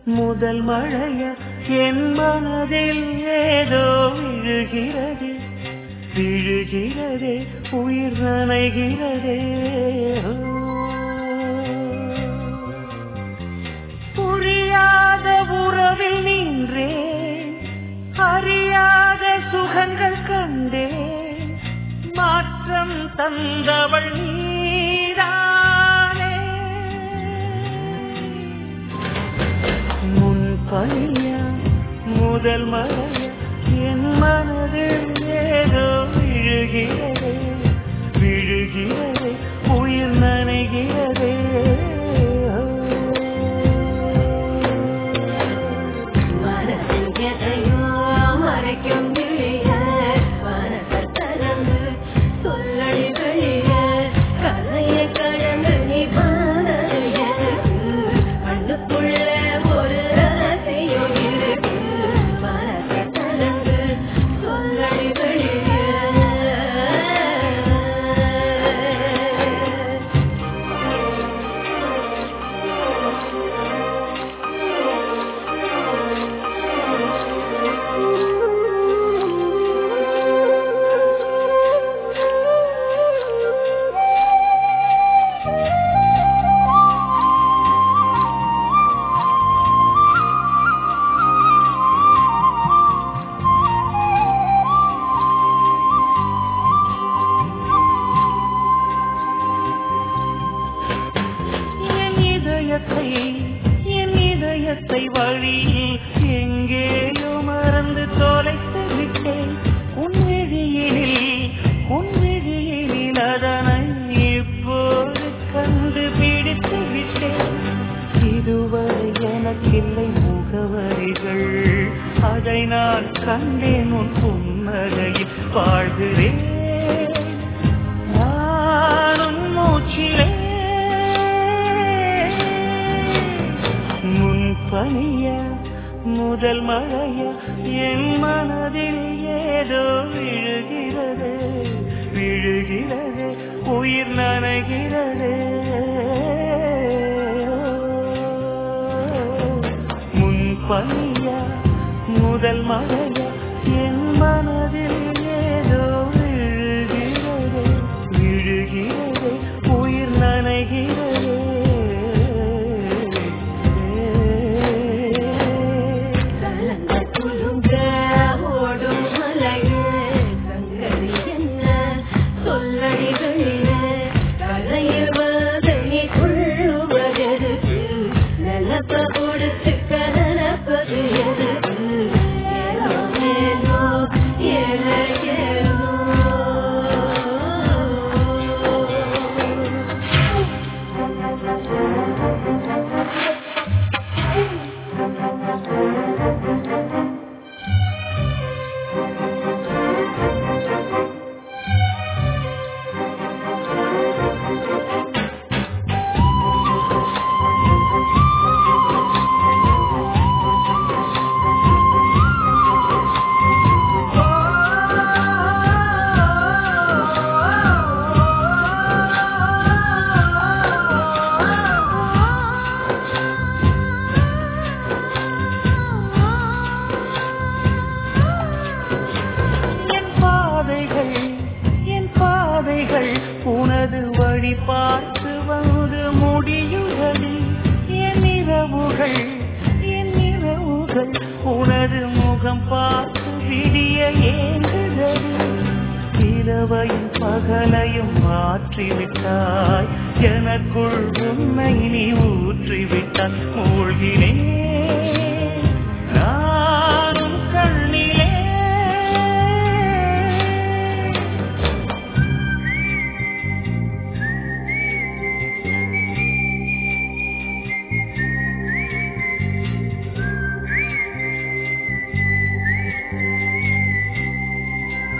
முதல் மழைய என் மனதில் ஏதோ விழுகிறது விழுகிறதே உயிர் நனைகிறதே ஓ. புரியாத உறவில் நின்றேன் அறியாத சுகங்கள் கண்டேன் மாற்றம் தந்தவள் நீதானே முன் பனியா முதல் மழைய என் மனதில் ஏதோ விழுகிறதே விழுகிறதே உயிர் நனைகிறதே மனதில் எதையோ மறைக்கும் விழிய மனசல் தரந்து சொல்லடி வெளிய கதையை கடந்து நீ பாடல் எதுக்கு கண்ணுக்குள்ள ஒரு ரகசியம் இருக்கு மனசல் தரந்து சொல்லடி வெளிய என் இதயத்தை என் இதயத்தை வழியில் எங்கேயோ மறந்து தொலைத்து விட்டேன் உன் விழியினில் உன் விழியினில் அதனை இப்போது கண்டுபிடித்து விட்டேன் இதுவரை எனக்கில்லை முகவரிகள் அதை நான் கண்டேன் உன் புன்னகையில் வாழ்கிறேன் நானும் மூச்சிலே முன் பனிய முதல் மழைய என் மனதில் ஏதோ விழுகிறது விழுகிறது உயிர் நனைகிறது முன் பனிய முதல் மழைய என் மனதில் ஏதோ விழுகிறது விழுகிறது உயிர் நனைகிறது கலங்க துளுங்க ஓடும் மலையே சங்கதி என்ன சொல்லடி வெளியே கரையில் வந்து நீ கொள்ளுவதெதுக்கு நிலப்ப கொடுத்து கலப்பது எதுக்கு ஏனோ ஏனோ ஏன என் பாதைகள் என் பாதைகள் உனது வழி பார்த்து வந்து முடியுகிறது என் இரவுகள் என் இரவுகள் உனது முகம் பார்த்து விடிய ஏங்குகிறது இரவையும் பகலையும் மாற்றிவிட்டாய் எனக்குள் உன்னை நீ ஊற்றிவிட்டாய் மூழ்கினேன் நானும் கண்ணிலே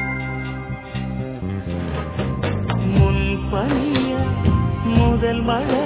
முன் பனிய முதல் மழை